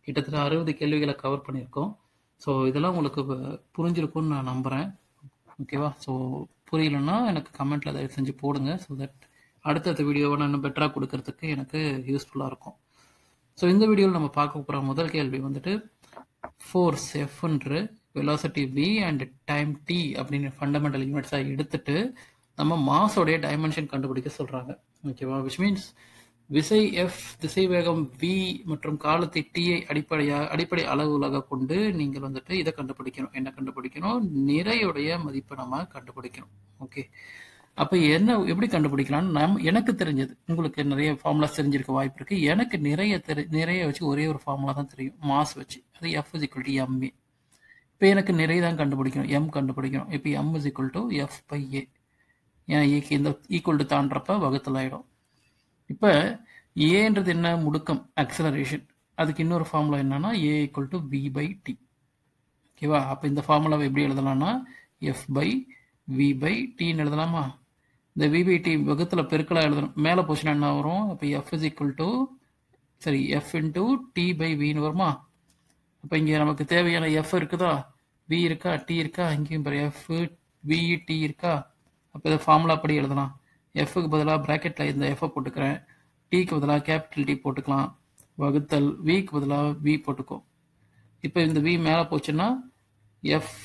கிட்டத்தட்ட அறுபது கேள்விகளை கவர் பண்ணியிருக்கோம் ஸோ இதெல்லாம் உங்களுக்கு பு- புரிஞ்சிருக்கும்னு நான் நம்புகிறேன் ஓகேவா ஸோ புரியலன்னா எனக்கு கமெண்ட்டில் தயவு செஞ்சு போடுங்க ஸோ தட் அடுத்தடுத்த வீடியோவை நான் இன்னும் பெட்டராக கொடுக்கறதுக்கு எனக்கு யூஸ்ஃபுல்லாக இருக்கும் ஸோ இந்த வீடியோவில் நம்ம பார்க்க போகிற முதல் கேள்வி வந்துட்டு ஃபோர்ஸ் எஃப்ன்ற velocity v and time t அப்படின்னு ஃபண்டமெண்டல் யூனிட்ஸாக எடுத்துட்டு நம்ம மாஸோடைய டைமென்ஷன் கண்டுபிடிக்க சொல்கிறாங்க ஓகேவா விச் மீன்ஸ் விசை எஃப் திசை வேகம் v மற்றும் காலத்தை t ஐ அடிப்படையாக அடிப்படை அளவுகளாக கொண்டு நீங்கள் வந்துட்டு இதை கண்டுபிடிக்கணும் என்ன கண்டுபிடிக்கணும் நிறையுடைய மதிப்பை நம்ம கண்டுபிடிக்கணும் ஓகே அப்போ என்ன எப்படி கண்டுபிடிக்கலாம்னு நம் எனக்கு தெரிஞ்சது உங்களுக்கு நிறைய ஃபார்முலாஸ் தெரிஞ்சிருக்க வாய்ப்பு இருக்கு எனக்கு நிறைய தெரி நிறைய வச்சு ஒரே ஒரு ஃபார்முலா தான் தெரியும் மாஸ் வச்சு அது F is equal to MA இப்போ எனக்கு நிறைய தான் கண்டுபிடிக்கணும் எம் கண்டுபிடிக்கணும் இப்போ M is equal to F by A ஏன்னா ஏக்கு இந்த ஈக்குவல் டு தாண்டறப்ப வகுத்தல் ஆயிடும் இப்போ ஏன்றது என்ன முடுக்கம் அக்சலரேஷன் அதுக்கு இன்னொரு ஃபார்முலா என்னன்னா A equal to V by T ஓகேவா அப்போ இந்த ஃபார்முலாவை எப்படி எழுதலாம்னா எஃப் பை வி பை டின்னு எழுதலாமா இந்த வி பை டி வகுத்தில் பெருக்கலாக எழுதணும் மேலே போச்சுன்னா என்ன வரும் இப்போ எஃப் இஸ் ஈக்குவல் டு சரி எஃப் இன்டூ டி பை வின்னு வருமா அப்போ இங்கே நமக்கு தேவையான எஃப் இருக்குதா வி இருக்கா டி இருக்கா இங்கேயும் பாரு எஃப் வி டி இருக்கா அப்போ இதை ஃபார்முலா படி எழுதலாம் எஃப்க்கு பதிலாக ப்ராக்கெட்டில் இந்த எஃப்ஐ போட்டுக்கிறேன் டிக்கு பதிலாக கேபிட்டல் டி போட்டுக்கலாம் வகுத்தல் விக்கு பதிலாக வி போட்டுக்கோ இப்போ இந்த வி மேலே போச்சுன்னா F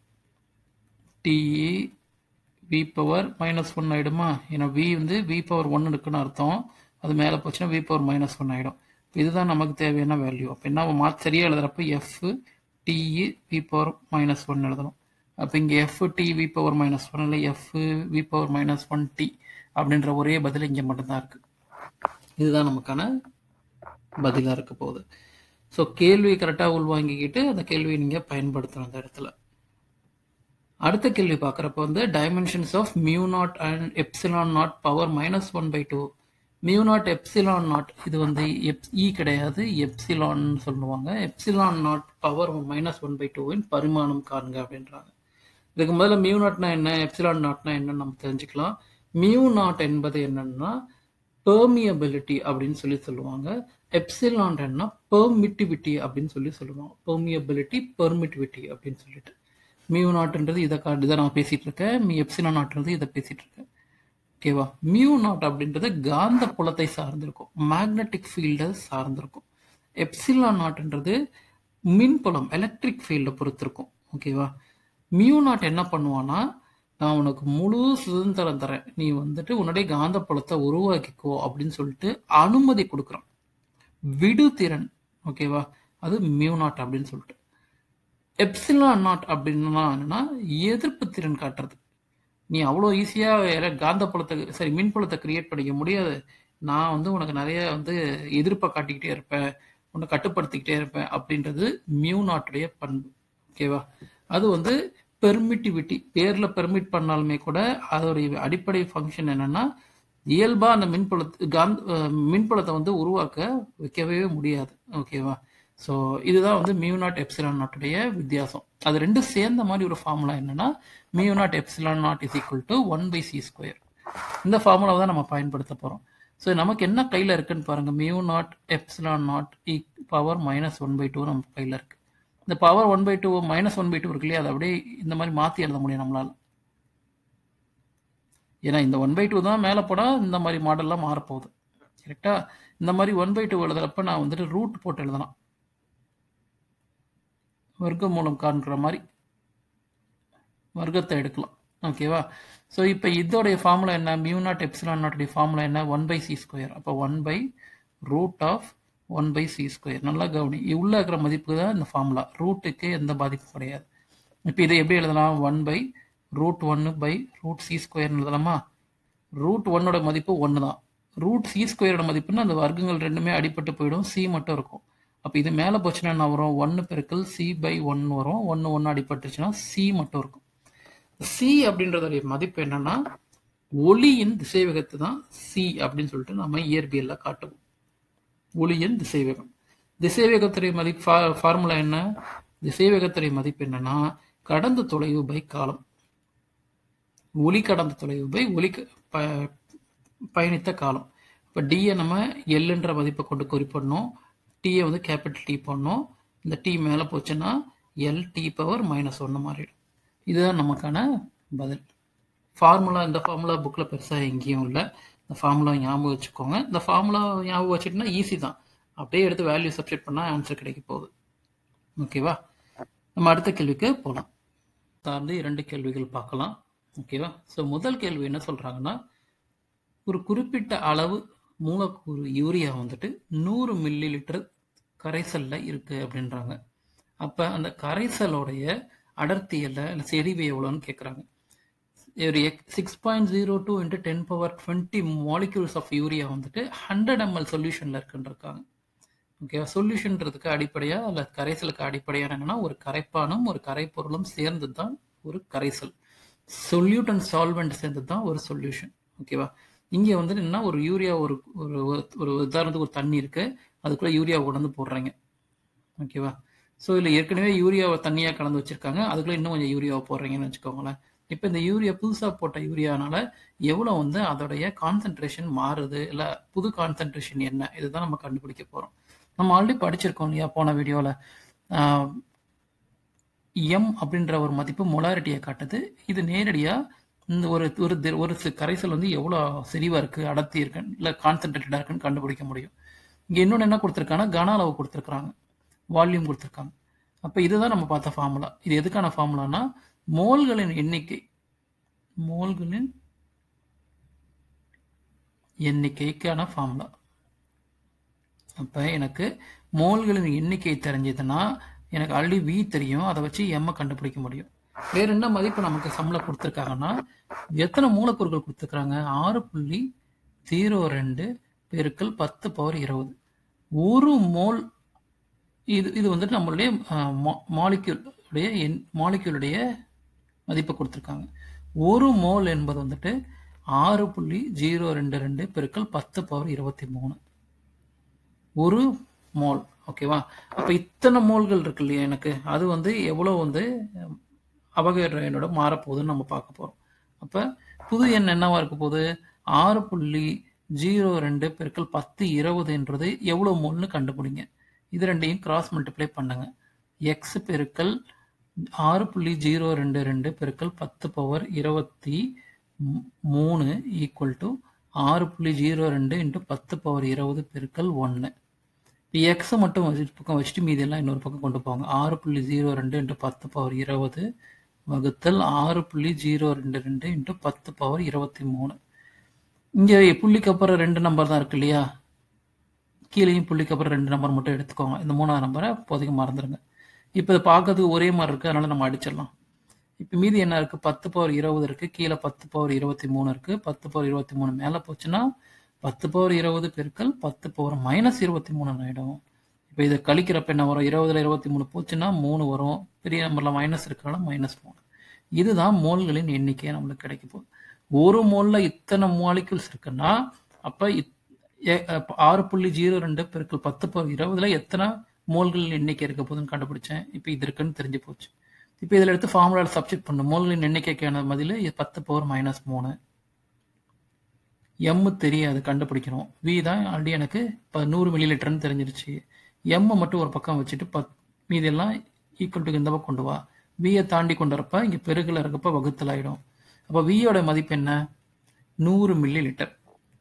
T V power minus one ஆகிடுமா ஏன்னா வி வந்து வி பவர் ஒன் இருக்குன்னு அர்த்தம் அது மேலே போச்சுன்னா வி பவர் மைனஸ் ஒன் ஆகிடும் இதுதான் நமக்கு தேவையான வேல்யூ அப்போ என்ன மாற்றி சரியாக எழுதுறப்ப F T V power minus one எழுதணும் அப்போ இங்கே F T V power minus one இல்லை F V power minus one T அப்படின்ற ஒரே பதில் இங்கே மட்டும்தான் இருக்குது இதுதான் நமக்கான பதிலாக இருக்க போகுது ஸோ கேள்வி கரெக்டாக உள்வாங்கிக்கிட்டு அந்த கேள்வியை நீங்கள் பயன்படுத்தணும் அந்த இடத்துல அடுத்த கேள்வி பார்க்குறப்ப வந்து dimensions of mu nought and epsilon nought power minus one by two mu nought epsilon nought இது வந்து எப் இ கிடையாது எப்சிலான் சொல்லுவாங்க epsilon nought power minus one by டூவின் பரிமாணம் காண்க அப்படின்றாங்க இதுக்கு முதல்ல மியூ நாட்னா என்ன எப்சிலான் நாட்னா என்னன்னு நம்ம தெரிஞ்சுக்கலாம் மியூ நாட் என்பது என்னன்னா பெர்மியபிலிட்டி அப்படின்னு சொல்லி சொல்லுவாங்க எப்சிலான் என்ன பெர்மிட்டிவிட்டி அப்படின்னு சொல்லி சொல்லுவாங்க பெர்மியபிலிட்டி பெர்மிட்டிவிட்டி அப்படின்னு சொல்லிட்டு மியூ நாட்ன்றது இதை காட்டு இதை நான் பேசிட்டு இருக்கேன் மீ எப்சிலான் நாட்ன்றது இதை பேசிட்டு இருக்கேன் ஓகேவா மியூ நாட் அப்படின்றது காந்த புலத்தை சார்ந்திருக்கும் மேக்னெட்டிக் ஃபீல்டை சார்ந்திருக்கும் எப்சிலான் நாட்ன்றது மின்புலம் எலக்ட்ரிக் ஃபீல்டை பொறுத்திருக்கும் ஓகேவா மியூ நாட் என்ன பண்ணுவான்னா நான் உனக்கு முழு சுதந்திரம் தரேன் நீ வந்துட்டு உன்னுடைய காந்த புலத்தை உருவாக்கிக்கோ அப்படின்னு சொல்லிட்டு அனுமதி கொடுக்குறான் விடுதிறன் ஓகேவா அது மியூ நாட் அப்படின்னு சொல்லிட்டு எப்சிலான் நாட் அப்படின்னா என்னன்னா எதிர்ப்பு திறன் காட்டுறது நீ அவ்வளோ ஈஸியாக காந்த புலத்தை சரி மின் புலத்தை கிரியேட் பண்ணிக்க முடியாது நான் வந்து உனக்கு நிறைய வந்து எதிர்ப்பை காட்டிக்கிட்டே இருப்பேன் உன்னை கட்டுப்படுத்திக்கிட்டே இருப்பேன் அப்படின்றது மியூ நாட்டுடைய பண்பு ஓகேவா அது வந்து பெர்மிட்டிவிட்டி பேரில் பெர்மிட் பண்ணாலுமே கூட அதோடைய அடிப்படை ஃபங்க்ஷன் என்னன்னா இயல்பாக அந்த மின்புலத்து காந்த மின்புலத்தை வந்து உருவாக்க வைக்கவே முடியாது ஓகேவா ஸோ இதுதான் வந்து மியூ நாட் எப்சிலான் நாட்டுடைய வித்தியாசம் அது ரெண்டும் சேர்ந்த மாதிரி ஒரு ஃபார்முலா என்னன்னா mu nought epsilon nought is equal to one by c square இந்த ஃபார்முலாவை தான் நம்ம பயன்படுத்த போகிறோம் ஸோ நமக்கு என்ன கையில் இருக்குன்னு பாருங்க mu nought epsilon nought e power minus one by two நம்ம கையில் இருக்கு இந்த power one by two minus one by two இருக்கு இல்லையா அதை அப்படியே இந்த மாதிரி மாற்றி எழுத முடியும் நம்மளால ஏன்னா இந்த ஒன் பை டூ தான் மேலே போனால் இந்த மாதிரி மாடல்லாம் மாறப்போகுது கரெக்டா இந்த மாதிரி ஒன் பை டூ எழுதுறப்ப நான் வந்துட்டு ரூட் போட்டு எழுதலாம் வர்க்க மூலம் காண்கிற மாதிரி வர்க்கத்தை எடுக்கலாம் ஓகேவா ஸோ இப்போ இதோடைய ஃபார்முலா என்ன மியூ நாட் எப்சிலான் நாட்டுடைய ஃபார்முலா என்ன ஒன் பை சி ஸ்கொயர் அப்போ one by root of one by c square நல்லா கவனி உள்ள இருக்கிற மதிப்பு தான் இந்த ஃபார்முலா ரூட்டுக்கு எந்த பாதிப்பும் கிடையாது இப்போ இதை எப்படி எழுதலாம் ஒன் பை ரூட் ஒன்று பை ரூட் சி ஸ்கொயர்னு எழுதலாமா ரூட் ஒன்னோட மதிப்பு ஒன்று தான் ரூட் சி ஸ்கொயரோட மதிப்புன்னா அந்த வர்க்கங்கள் ரெண்டுமே அடிபட்டு போயிடும் சி மட்டும் இருக்கும் அப்போ இது மேலே போச்சுன்னா என்ன வரும் ஒன்று பெருக்கல் சி பை ஒன் வரும் ஒன்று ஒன்று அடிபட்டுச்சுன்னா சி மட்டும் இருக்கும் சி அப்படின்றதுடைய மதிப்பு என்னன்னா ஒளியின் திசைவேகத்தை தான் சி அப்படின்னு சொல்லிட்டு நம்ம இயற்பியல்ல காட்டுவோம் ஒளியின் திசைவேகம் திசைவேகத்துடைய மதிப்பு ஃபார்முலா என்ன திசைவேகத்துடைய மதிப்பு என்னன்னா கடந்த தொலைவு பை காலம் ஒளி கடந்த தொலைவு பை ஒளி பயணித்த காலம் இப்போ டியை நம்ம எல்லுன்ற மதிப்பை கொண்டு குறிப்பிடணும் டீயை வந்து கேபிட்டல் டி பண்ணோம் இந்த டி மேலே போச்சுன்னா எல் டி பவர் மைனஸ் ஒன்று மாறிடும் இதுதான் நமக்கான பதில் ஃபார்முலா இந்த ஃபார்முலா புக்கில் பெருசாக எங்கேயும் இல்லை இந்த ஃபார்முலா ஞாபகம் வச்சுக்கோங்க இந்த ஃபார்முலா ஞாபகம் வச்சுட்டுனா ஈஸி தான் அப்படியே எடுத்து வேல்யூ சப்ஸ்டிட் பண்ணால் ஆன்சர் கிடைக்க போகுது ஓகேவா நம்ம அடுத்த கேள்விக்கு போகலாம் சார்ந்து இரண்டு கேள்விகள் பார்க்கலாம் ஓகேவா ஸோ முதல் கேள்வி என்ன சொல்கிறாங்கன்னா ஒரு குறிப்பிட்ட அளவு மூலக்கூறு யூரியா வந்துட்டு நூறு மில்லி லிட்டர் கரைசலில் இருக்குது அப்படின்றாங்க அப்போ அந்த கரைசலோடைய அடர்த்தியில் இல்லை செறிவு எவ்வளோன்னு கேட்குறாங்க ஒரு six point zero two into ten power twenty molecules of urea வந்துட்டு ஹண்ட்ரட் எம்எல் சொல்யூஷனில் இருக்குன்னு இருக்காங்க ஓகேவா சொல்யூஷன்றதுக்கு அடிப்படையாக அல்ல கரைசலுக்கு அடிப்படையான என்னன்னா ஒரு கரைப்பானும் ஒரு கரைப்பொருளும் சேர்ந்து தான் ஒரு கரைசல் சொல்யூட் அண்ட் சால்வெண்ட் சேர்ந்து தான் ஒரு சொல்யூஷன் ஓகேவா இங்கே வந்து என்ன ஒரு யூரியா ஒரு ஒரு ஒரு உதாரணத்துக்கு ஒரு தண்ணி இருக்கு அதுக்குள்ளே யூரியா உடந்து போடுறீங்க ஓகேவா ஸோ இதில் ஏற்கனவே யூரியாவை தண்ணியாக கலந்து வச்சிருக்காங்க அதுக்குள்ளே இன்னும் கொஞ்சம் யூரியாவை போடுறீங்கன்னு வச்சுக்கோங்களேன் இப்போ இந்த யூரியா புதுசாக போட்ட யூரியானால எவ்வளோ வந்து அதோடைய கான்சென்ட்ரேஷன் மாறுது இல்லை புது கான்சென்ட்ரேஷன் என்ன இதுதான் நம்ம கண்டுபிடிக்க போகிறோம் நம்ம ஆல்ரெடி படிச்சிருக்கோம் இல்லையா போன வீடியோவில் எம் அப்படின்ற ஒரு மதிப்பு மொலாரிட்டியை காட்டுது இது நேரடியாக இந்த ஒரு ஒரு ஒரு கரைசல் வந்து எவ்வளோ செறிவாக இருக்குது அடர்த்தி இருக்கு இல்லை கான்சென்ட்ரேட்டடாக இருக்குன்னு கண்டுபிடிக்க முடியும் இங்கே இன்னொன்று என்ன கொடுத்துருக்காங்கன்னா கன அளவு கொடுத்துருக்குறாங்க வால்யூம் கொடுத்துருக்காங்க அப்போ இதுதான் நம்ம பார்த்த ஃபார்முலா இது எதுக்கான ஃபார்முலானா மோல்களின் எண்ணிக்கை மோல்களின் எண்ணிக்கைக்கான ஃபார்முலா அப்போ எனக்கு மோல்களின் எண்ணிக்கை தெரிஞ்சதுன்னா எனக்கு ஆல்ரெடி வி தெரியும் அதை வச்சு எம்மை கண்டுபிடிக்க முடியும் வேற என்ன மதிப்பு நமக்கு சம்பளம் கொடுத்துருக்காங்கன்னா எத்தனை மூலக்கூறுகள் கொடுத்துருக்காங்க ஆறு புள்ளி ஜீரோ ரெண்டு பெருக்கல் பத்து பவர் இருபது ஒரு மோல் இது இது வந்துட்டு நம்மளுடைய மாலிக்யூலுடைய எண் மாலிக்யூலுடைய மதிப்பை கொடுத்துருக்காங்க ஒரு மோல் என்பது வந்துட்டு ஆறு புள்ளி ஜீரோ ரெண்டு ரெண்டு பெருக்கல் பத்து பவர் இருபத்தி மூணு ஒரு மோல் ஓகேவா அப்போ இத்தனை மோல்கள் இருக்கு இல்லையா எனக்கு அது வந்து எவ்வளோ வந்து அபகேட்ரோ எண்ணோட மாறப்போகுதுன்னு நம்ம பார்க்க போகிறோம் அப்போ புது எண் என்னவா இருக்க போகுது ஆறு புள்ளி ஜீரோ ரெண்டு பெருக்கல் பத்து இருபதுன்றது எவ்வளோ மோல்னு கண்டுபிடிங்க இது ரெண்டையும் கிராஸ் மல்டிப்ளை பண்ணுங்க எக்ஸ் பெருக்கல் ஆறு புள்ளி ஜீரோ ரெண்டு ரெண்டு பெருக்கல் பத்து பவர் இருபத்தி மூணு ஈக்குவல் டு ஆறு புள்ளி ஜீரோ ரெண்டு இன்ட்டு பத்து பவர் இருபது பெருக்கல் ஒன்று இப்போ எக்ஸை மட்டும் வச்சு பக்கம் வச்சுட்டு மீதி எல்லாம் இன்னொரு பக்கம் கொண்டு போவாங்க ஆறு புள்ளி ஜீரோ ரெண்டு இன்ட்டு பத்து பவர் இருபது வகுத்தல் ஆறு புள்ளி ஜீரோ ரெண்டு ரெண்டு இன்ட்டு பத்து பவர் இருபத்தி மூணு இங்கே புள்ளிக்கு அப்புறம் ரெண்டு நம்பர் தான் இருக்கு இல்லையா கீழேயும் புள்ளிக்கு அப்புறம் ரெண்டு நம்பர் மட்டும் எடுத்துக்கோங்க இந்த மூணாவது நம்பரை இப்போதைக்கு மறந்துடுங்க இப்போ இது பார்க்கறதுக்கு ஒரே மாதிரி இருக்குது அதனால நம்ம அடிச்சிடலாம் இப்போ மீதி என்ன இருக்குது பத்து பவர் இருபது இருக்குது கீழே பத்து பவர் இருபத்தி மூணு இருக்குது பத்து பவர் இருபத்தி மூணு மேலே போச்சுன்னா பத்து பவர் இருபது பெருக்கல் பத்து பவர் மைனஸ் இருபத்தி மூணு ஆகிடும் இப்போ இதை கழிக்கிறப்ப என்ன வரும் இருபதுல இருபத்தி மூணு போச்சுன்னா மூணு வரும் பெரிய நம்பரில் மைனஸ் இருக்கிறனால மைனஸ் மூணு இதுதான் மோல்களின் எண்ணிக்கை நம்மளுக்கு கிடைக்க போகுது ஒரு மோலில் இத்தனை மாலிகுல்ஸ் இருக்குன்னா அப்போ ஆறு புள்ளி ஜீரோ ரெண்டு பெருக்கல் பத்து பவர் இருபதுல எத்தனை மோல்களின் எண்ணிக்கை இருக்க போகுதுன்னு கண்டுபிடிச்சேன் இப்போ இது இருக்குன்னு தெரிஞ்சு போச்சு இப்போ இதில் எடுத்து ஃபார்முலாவில் சப்ஜெக்ட் பண்ணும் மோல்களின் எண்ணிக்கைக்கான பதில் பத்து பவர் மைனஸ் மூணு எம் தெரியாது கண்டுபிடிக்கணும் வி தான் ஆல்ரெடி எனக்கு இப்போ நூறு மில்லி லிட்டர்னு தெரிஞ்சிருச்சு எம்மை மட்டும் ஒரு பக்கம் வச்சுட்டு பத் மீதெல்லாம் ஈக்குவல் டு இந்த பக்கம் கொண்டு வா வியை தாண்டி கொண்டு வரப்ப இங்கே பெருகில் இருக்கப்ப வகுத்தல் ஆகிடும் அப்போ வியோட மதிப்பு என்ன நூறு மில்லி லிட்டர்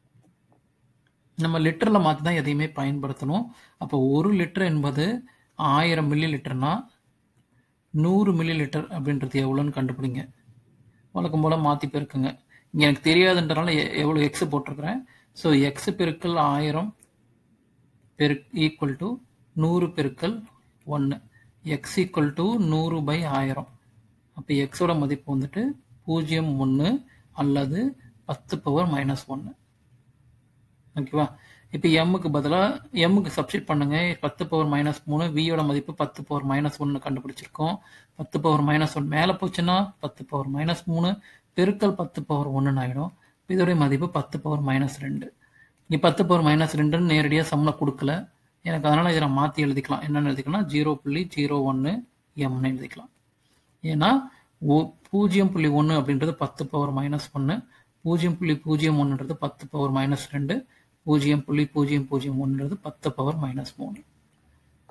நம்ம லிட்டரில் மாற்றி தான் எதையுமே பயன்படுத்தணும் அப்போ ஒரு லிட்டர் என்பது ஆயிரம் மில்லி லிட்டர்னா நூறு மில்லி லிட்டர் அப்படின்றது எவ்வளோன்னு கண்டுபிடிங்க வழக்கம் போல் மாற்றி பெருக்குங்க இங்கே எனக்கு தெரியாதுன்றனால எவ்வளோ எக்ஸ் போட்டிருக்கிறேன் ஸோ எக்ஸ் பெருக்கல் ஆயிரம் பெரு ஈக்குவல் டு நூறு பெருக்கல் ஒன்று எக்ஸ் ஈக்குவல் டு நூறு பை ஆயிரம் அப்போ எக்ஸோட மதிப்பு வந்துட்டு பூஜ்ஜியம் ஒன்று அல்லது பத்து பவர் மைனஸ் ஒன்று ஓகேவா இப்போ எம்முக்கு பதிலாக எம்முக்கு சப்ஸ்டிட் பண்ணுங்க பத்து பவர் மைனஸ் மூணு வியோட மதிப்பு பத்து பவர் மைனஸ் ஒன்று கண்டுபிடிச்சிருக்கோம் பத்து பவர் மைனஸ் ஒன் மேலே போச்சுன்னா பத்து பவர் மைனஸ் மூணு பெருக்கல் பத்து பவர் ஒன்றுன்னு ஆகிடும் இதோடைய மதிப்பு பத்து பவர் மைனஸ் ரெண்டு இங்கே பத்து பவர் மைனஸ் ரெண்டுன்னு நேரடியாக சம்மில் கொடுக்கல எனக்கு அதனால் இதை நான் மாற்றி எழுதிக்கலாம் என்னென்னு எழுதிக்கலாம் ஜீரோ புள்ளி ஜீரோ ஒன்று எம்னு எழுதிக்கலாம் ஏன்னா ஓ பூஜ்ஜியம் புள்ளி ஒன்று அப்படின்றது பத்து பவர் மைனஸ் ஒன்று பூஜ்ஜியம் புள்ளி பூஜ்ஜியம் ஒன்றுன்றது பத்து பவர் மைனஸ் ரெண்டு பூஜ்ஜியம் புள்ளி பூஜ்ஜியம் பூஜ்ஜியம் ஒன்றுன்றது பத்து பவர் மைனஸ் மூணு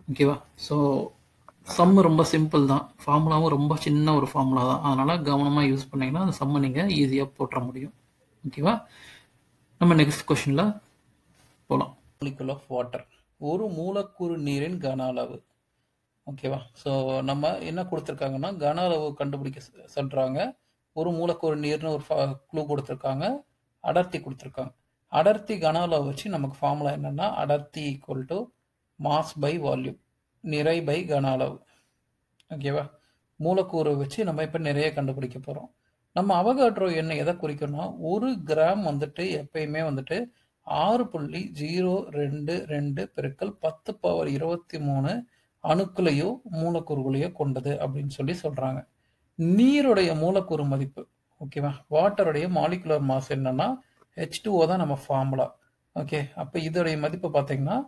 ஓகேவா ஸோ சம் ரொம்ப சிம்பிள் தான் ஃபார்முலாவும் ரொம்ப சின்ன ஒரு ஃபார்முலா தான் அதனால் கவனமாக யூஸ் பண்ணிங்கன்னா அந்த சம்மை நீங்கள் ஈஸியாக போட்டுற முடியும் ஓகேவா நம்ம நெக்ஸ்ட் கொஷினில் போகலாம் molecule ஆஃப் வாட்டர் ஒரு மூலக்கூறு நீரின் கன அளவு ஓகேவா ஸோ நம்ம என்ன கொடுத்துருக்காங்கன்னா கன அளவு கண்டுபிடிக்க சொ- சொல்றாங்க ஒரு மூலக்கூறு நீர்னு ஒரு க்ளூ கொடுத்துருக்காங்க அடர்த்தி கொடுத்துருக்காங்க அடர்த்தி கன அளவு வச்சு நமக்கு ஃபார்முலா என்னன்னா அடர்த்தி equal to mass by volume நிறை பை கன அளவு ஓகேவா மூலக்கூறு வச்சு நம்ம இப்போ நிறைய கண்டுபிடிக்க போகிறோம் நம்ம அவகாட்ரோ எண்ணெய் எதை குறிக்கணும்னா ஒரு கிராம் வந்துட்டு எப்பயுமே வந்துட்டு ஆறு புள்ளி ஜீரோ ரெண்டு ரெண்டு பெருக்கல் பத்து பவர் இருபத்தி மூணு அணுக்களையோ மூலக்கூறுகளையோ கொண்டது அப்படின்னு சொல்லி சொல்றாங்க நீருடைய மூலக்கூறு மதிப்பு ஓகேவா வாட்டருடைய மாலிகுலர் மாஸ் என்னன்னா ஹெச் டூஓ தான் நம்ம ஃபார்முலா ஓகே அப்போ இதோடைய மதிப்பு பார்த்தீங்கன்னா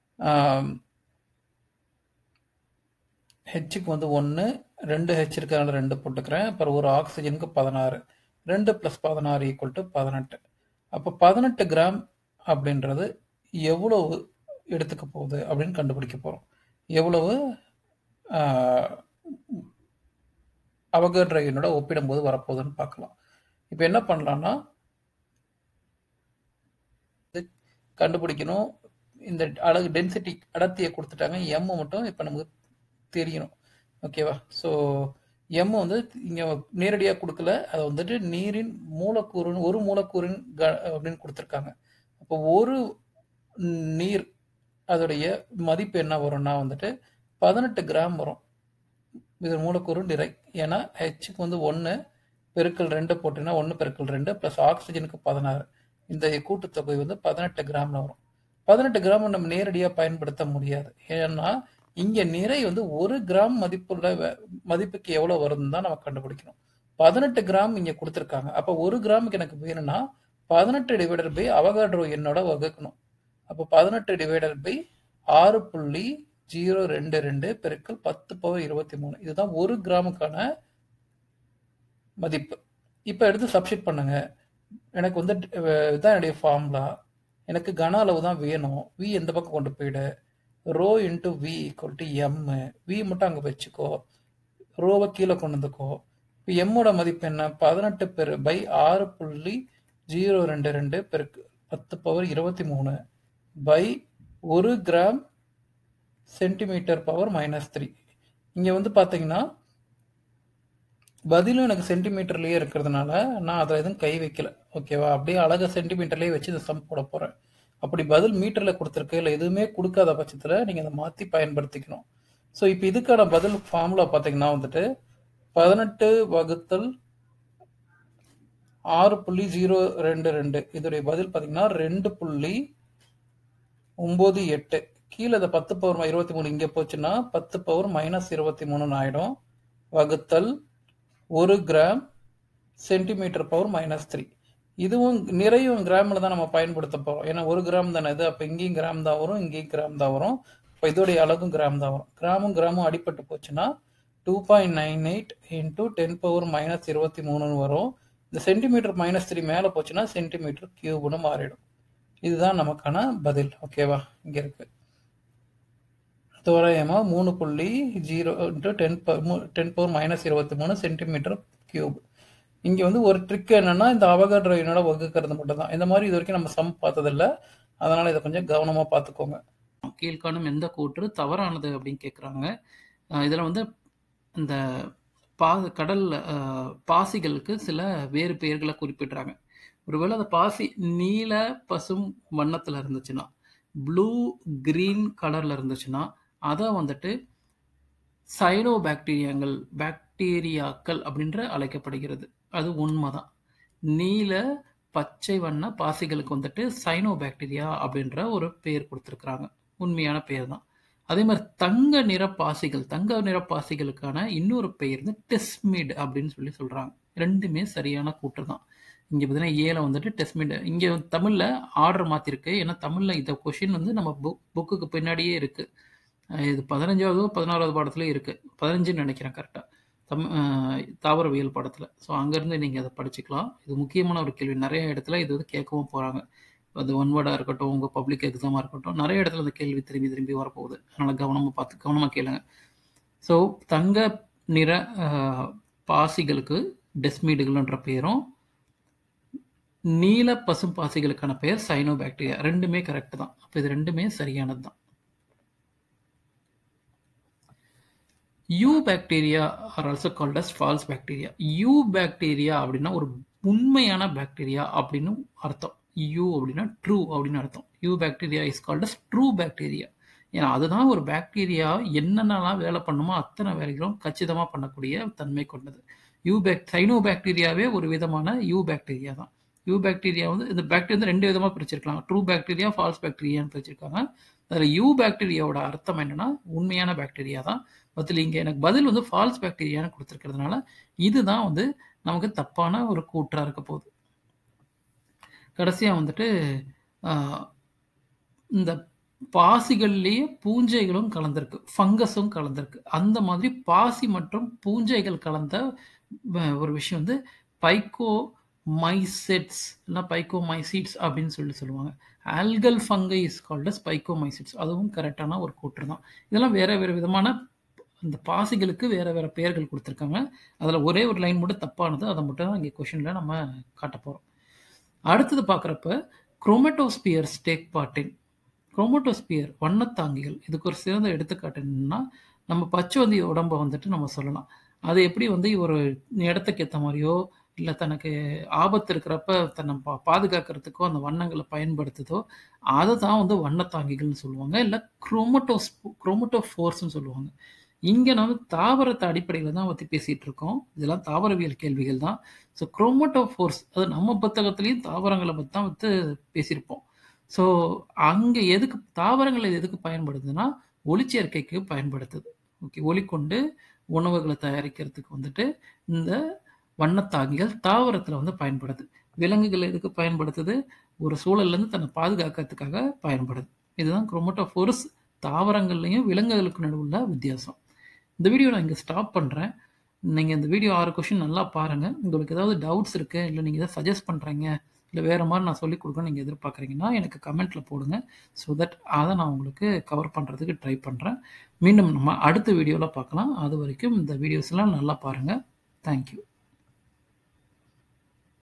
ஹெச்சுக்கு வந்து ஒன்று ரெண்டு ஹெச் இருக்கிறனால ரெண்டு போட்டுக்கிறேன் அப்புறம் ஒரு ஆக்சிஜனுக்கு பதினாறு ரெண்டு ப்ளஸ் பதினாறு ஈக்குவல் டு பதினெட்டு அப்போ பதினெட்டு கிராம் அப்படின்றது எவ்வளவு எடுத்துக்க போகுது அப்படின்னு கண்டுபிடிக்க போகிறோம் எவ்வளவு அவகட்ர எண்ணோட ஒப்பிடும்போது வரப்போகுதுன்னு பார்க்கலாம் இப்போ என்ன பண்ணலாம்னா இது கண்டுபிடிக்கணும் இந்த அழகு டென்சிட்டி அடர்த்தியை கொடுத்துட்டாங்க எம் மட்டும் இப்போ நமக்கு தெரியணும் ஓகேவா ஸோ எம் வந்து இங்கே நேரடியாக கொடுக்கல அதை வந்துட்டு நீரின் மூலக்கூறுன்னு ஒரு மூலக்கூறின் க அப்படின்னு கொடுத்துருக்காங்க அப்போ ஒரு நீர் அதோடைய மதிப்பு என்ன வரும்னா வந்துட்டு பதினெட்டு கிராம் வரும் இது மூலக்கூறு நிறை ஏன்னா ஹெச்சுக்கு வந்து ஒன்று பெருக்கல் ரெண்டு போட்டீங்கன்னா ஒன்று பெருக்கல் ரெண்டு ப்ளஸ் ஆக்சிஜனுக்கு பதினாறு இந்த கூட்டுத்தொகை வந்து பதினெட்டு கிராமில் வரும் பதினெட்டு கிராம் நம்ம நேரடியாக பயன்படுத்த முடியாது ஏன்னா இங்கே நிறை வந்து ஒரு கிராம் மதிப்புள்ள வ- மதிப்புக்கு எவ்வளோ வருதுன்னு தான் நம்ம கண்டுபிடிக்கணும் பதினெட்டு கிராம் இங்கே கொடுத்துருக்காங்க அப்போ ஒரு கிராமுக்கு எனக்கு வேணும்னா பதினெட்டு டிவைடட் பை அவகாட்ரோ எண்ணோட வகுக்கணும் அப்போ பதினெட்டு டிவைடட் பை ஆறு புள்ளி ஜீரோ ரெண்டு ரெண்டு பெருக்கல் பத்து பவர் இருபத்தி மூணு இதுதான் ஒரு கிராமுக்கான மதிப்பு இப்போ எடுத்து சப்ஸ்டிட் பண்ணுங்க எனக்கு வந்து அஹ், இதான் என்னுடைய ஃபார்முலா எனக்கு கன அளவு தான் வேணும் வி எந்த பக்கம் கொண்டு போயிடு rho into V equal to M V மட்டும் அங்கே வச்சுக்கோ ரோவை கீழே கொண்டு வந்துக்கோ இப்போ எம்மோட மதிப்பு என்ன பதினெட்டு பெரு பை ஆறு புள்ளி ஜீரோ ரெண்டு ரெண்டு பெருக்கு பத்து பவர் இருபத்தி மூணு பை ஒரு gram centimetre power minus three இங்கே வந்து பார்த்தீங்கன்னா பதிலும் எனக்கு சென்டிமீட்டர்லயே இருக்கிறதுனால நான் அதில் எதுவும் கை வைக்கல ஓகேவா அப்படியே அழகா சென்டிமீட்டர்லயே வச்சு இந்த சம் போட போறேன் அப்படி பதில் மீட்டர்ல கொடுத்துருக்கு இல்லை எதுவுமே கொடுக்காத பட்சத்தில் நீங்கள் அதை மாற்றி பயன்படுத்திக்கணும் ஸோ இப்போ இதுக்கான பதில் ஃபார்முலா பார்த்தீங்கன்னா வந்துட்டு பதினெட்டு வகுத்தல் ஆறு புள்ளி ஜீரோ ரெண்டு ரெண்டு இதோடைய பதில் பார்த்தீங்கன்னா ரெண்டு புள்ளி ஒம்பது எட்டு கீழே இந்த பத்து பவர் இருபத்தி மூணு இங்கே போச்சுன்னா பத்து பவர் மைனஸ் இருபத்தி மூணுன்னு ஆயிடும் வகுத்தல் ஒரு gram centimetre power minus three இதுவும் நிறையும் கிராமில் தான் நம்ம பயன்படுத்த போகிறோம் ஏன்னா ஒரு கிராம் தானே இது அப்போ இங்கேயும் கிராம் தான் வரும் இங்கேயும் கிராம் தான் வரும் இப்போ இதோடைய அளவும் கிராம் தான் வரும் கிராமும் கிராமும் அடிபட்டு போச்சுன்னா two point nine eight into ten power minus இருபத்தி மூணுன்னு வரும் இந்த சென்டிமீட்டர் மைனஸ் த்ரீ மேலே போச்சுன்னா சென்டிமீட்டர் கியூப்னு மாறிடும் இதுதான் நமக்கான பதில் ஓகேவா இங்கே இருக்கு தோராயமாக மூணு புள்ளி zero into ten ten power minus இருபத்தி மூணு சென்டிமீட்டர் கியூப் இங்கே வந்து ஒரு ட்ரிக் என்னன்னா இந்த அவகாட்ரோ எண்ணோட வகுக்கிறது மட்டும் தான் இந்த மாதிரி இது வரைக்கும் நம்ம சம் பார்த்ததில்ல அதனால இதை கொஞ்சம் கவனமாக பார்த்துக்கோங்க கீழ்காணும் எந்த கூற்று தவறானது அப்படின்னு கேட்குறாங்க இதில் வந்து இந்த பா கடல் அஹ், பாசிகளுக்கு சில வேறு பெயர்களை குறிப்பிடுறாங்க ஒருவேளை அந்த பாசி நீல பசும் வண்ணத்தில் இருந்துச்சுன்னா ப்ளூ கிரீன் கலரில் இருந்துச்சுன்னா அதை வந்துட்டு சைனோ பாக்டீரியாங்கள் பாக்டீரியாக்கள் அப்படின்ற அழைக்கப்படுகிறது அது உண்மைதான் நீல பச்சை வண்ண பாசிகளுக்கு வந்துட்டு சைனோ பாக்டீரியா அப்படின்ற ஒரு பெயர் கொடுத்துருக்குறாங்க உண்மையான பெயர் தான் அதே மாதிரி தங்க நிற பாசிகள் தங்க நிற பாசிகளுக்கான இன்னொரு பெயர் வந்து டெஸ்மிட் அப்படின்னு சொல்லி சொல்றாங்க ரெண்டுமே சரியான கூற்று தான் இங்க பார்த்தீங்கன்னா ஏல வந்துட்டு டெஸ்மிட் இங்க தமிழ்ல ஆர்டர் மாத்திருக்கு ஏன்னா தமிழ்ல இந்த கொஷின் வந்து நம்ம புக் புக்குக்கு பின்னாடியே இருக்கு அஹ் இது பதினஞ்சாவது பதினாறாவது பாடத்துல இருக்கு பதினஞ்சுன்னு நினைக்கிறேன் கரெக்டா தம் அஹ் தாவரவியல் பாடத்துல ஸோ அங்கேருந்து நீங்கள் அதை படிச்சுக்கலாம் இது முக்கியமான ஒரு கேள்வி நிறைய இடத்துல இது வந்து கேட்கவும் போகிறாங்க அது ஒன் வேர்டாக இருக்கட்டும் உங்கள் பப்ளிக் எக்ஸாமாக இருக்கட்டும் நிறைய இடத்துல அந்த கேள்வி திரும்பி திரும்பி வரப்போகுது அதனால் கவனமாக பார்த்து கவனமாக கேளுங்க ஸோ தங்க நிற அஹ், பாசிகளுக்கு டெஸ்மீடுகள்ன்ற பேரும் நீல பசும் பாசிகளுக்கான பெயர் சைனோபாக்டீரியா ரெண்டுமே கரெக்ட் தான் அப்போ இது ரெண்டுமே சரியானது தான் eubacteria are also called as false bacteria eubacteria அப்படின்னா ஒரு உண்மையான பாக்டீரியா அப்படின்னு அர்த்தம் யூ அப்படின்னா ட்ரூ அப்படின்னு அர்த்தம் eubacteria is called as true bacteria ஏன்னா அதுதான் ஒரு பாக்டீரியா என்னென்னலாம் வேலை பண்ணுமோ அத்தனை வேலைகளும் கச்சிதமாக பண்ணக்கூடிய தன்மை கொண்டது யூ பேக் சைனோ பாக்டீரியாவே ஒரு விதமான யூ பாக்டீரியா தான் யூ பாக்டீரியா வந்து இந்த பாக்டீரியா வந்து ரெண்டு விதமாக பிரிச்சிருக்கலாம் ட்ரூ பாக்டீரியா ஃபால்ஸ் பாக்டீரியான்னு பிரிச்சிருக்காங்க அதில் யூ பாக்டீரியாவோட அர்த்தம் என்னன்னா உண்மையான பாக்டீரியா தான் பதில் இங்கே எனக்கு பதில் வந்து ஃபால்ஸ் பாக்டீரியான்னு கொடுத்துருக்கிறதுனால இதுதான் வந்து நமக்கு தப்பான ஒரு கூற்றாக இருக்க போகுது கடைசியாக வந்துட்டு ஆஹ், இந்த பாசிகள்லேயே பூஞ்சைகளும் கலந்திருக்கு ஃபங்கஸும் கலந்திருக்கு அந்த மாதிரி பாசி மற்றும் பூஞ்சைகள் கலந்த வ- ஒரு விஷயம் வந்து பைக்கோ மைசெட்ஸ் இல்லை பைக்கோ மைசீட்ஸ் அப்படின்னு சொல்லி சொல்லுவாங்க algal fungi is called as phycomycetes அதுவும் கரெக்டான ஒரு கூற்று தான் இதெல்லாம் வேற வேற விதமான அந்த பாசிகளுக்கு வேற வேற பெயர்கள் கொடுத்துருக்காங்க அதில் ஒரே ஒரு லைன் மட்டும் தப்பானது அதை மட்டும் தான் இங்கே கொஷினில் நம்ம காட்ட போகிறோம் அடுத்தது பார்க்குறப்ப குரோமட்டோஸ்பியர்ஸ் டேக் பார்ட் இன் குரோமட்டோஸ்பியர் வண்ணத்தாங்கிகள் இதுக்கு ஒரு சிறந்த எடுத்துக்காட்டு என்னன்னா நம்ம பச்சைவந்தி உடம்பை வந்துட்டு நம்ம சொல்லலாம் அது எப்படி வந்து ஒரு இடத்துக்கு ஏற்ற மாதிரியோ இல்லை தனக்கு ஆபத்து இருக்கிறப்ப தன்னை பா பாதுகாக்கிறதுக்கோ அந்த வண்ணங்களை பயன்படுத்துதோ அதை தான் வந்து வண்ணத்தாங்கிகள்னு சொல்லுவாங்க இல்லை குரோமட்டோஸ் குரோமட்டோஃபோர்ஸ்னு சொல்லுவாங்க இங்கே நம்ம தாவரத்தை அடிப்படையில் தான் பற்றி பேசிகிட்டு இருக்கோம் இதெல்லாம் தாவரவியல் கேள்விகள் தான் ஸோ குரோமட்டோஃபோர்ஸ் அது நம்ம புத்தகத்துலேயும் தாவரங்களை பற்றி தான் வந்து பேசியிருப்போம் ஸோ அங்கே எதுக்கு தாவரங்கள் இது எதுக்கு பயன்படுதுன்னா ஒளிச்சேர்க்கைக்கு பயன்படுத்துது ஓகே ஒளி கொண்டு உணவுகளை தயாரிக்கிறதுக்கு வந்துட்டு இந்த வண்ணத்தாங்கிகள் தாவரத்தில் வந்து பயன்படுது விலங்குகள் எதுக்கு பயன்படுத்துது ஒரு சூழல்லேருந்து தன்னை பாதுகாக்கிறதுக்காக பயன்படுது இதுதான் குரோமட்டோஃபோர்ஸ் தாவரங்கள்லையும் விலங்குகளுக்கு நடுவுள்ள வித்தியாசம் இந்த வீடியோ நான் இங்கே ஸ்டாப் பண்ணுறேன் நீங்கள் இந்த வீடியோ ஆறு கொஷின் நல்லா பாருங்கள் உங்களுக்கு ஏதாவது டவுட்ஸ் இருக்குது இல்லை நீங்கள் எதாவது சஜஸ்ட் பண்ணுறீங்க இல்லை வேறு மாதிரி நான் சொல்லிக் கொடுக்கணும் நீங்கள் எதிர்பார்க்குறீங்கன்னா எனக்கு கமெண்ட்டில் போடுங்க ஸோ தட் அதை நான் உங்களுக்கு கவர் பண்ணுறதுக்கு ட்ரை பண்ணுறேன் மீண்டும் நம்ம அடுத்த வீடியோவில் பார்க்கலாம் அது வரைக்கும் இந்த வீடியோஸ்லாம் நல்லா பாருங்கள் தேங்க்யூ